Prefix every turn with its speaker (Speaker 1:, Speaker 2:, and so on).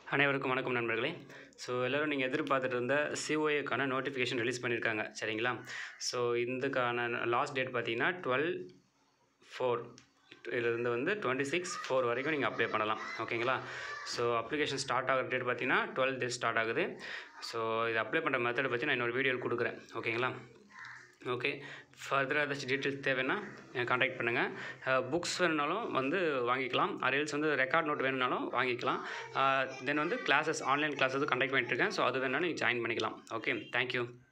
Speaker 1: அனைவருக்கும் வணக்கம் நண்பர்களே ஸோ எல்லோரும் நீங்கள் எதிர்பார்த்துட்டு இருந்த சிஓஏக்கான நோட்டிஃபிகேஷன் ரிலீஸ் பண்ணியிருக்காங்க சரிங்களா ஸோ இதுக்கான லாஸ்ட் டேட் பார்த்தீங்கன்னா டுவெல் ஃபோர் இருந்து வந்து டுவெண்ட்டி சிக்ஸ் ஃபோர் வரைக்கும் நீங்கள் அப்ளை பண்ணலாம் ஓகேங்களா ஸோ அப்ளிகேஷன் ஸ்டார்ட் ஆகிற டேட் பார்த்தீங்கன்னா டுவெல் டேட் ஸ்டார்ட் ஆகுது ஸோ இது அப்ளை பண்ணுற மெத்தட் பற்றி நான் இன்னொரு வீடியோவில் கொடுக்குறேன் ஓகேங்களா ஓகே ஃபர்தராக ஏதாச்சும் டீட்டெயில்ஸ் தேவைன்னா காண்டாக்ட் பண்ணுங்கள் புக்ஸ் வேணுனாலும் வந்து வாங்கிக்கலாம் அரேல்ஸ் வந்து ரெக்கார்ட் நோட் வேணுனாலும் வாங்கிக்கலாம் தென் வந்து கிளாஸஸ் ஆன்லைன் கிளாஸஸ் கண்டக்ட் பண்ணிட்டுருக்கேன் ஸோ அது வேணாலும் நீங்கள் ஜாயின் பண்ணிக்கலாம் ஓகே தேங்க்யூ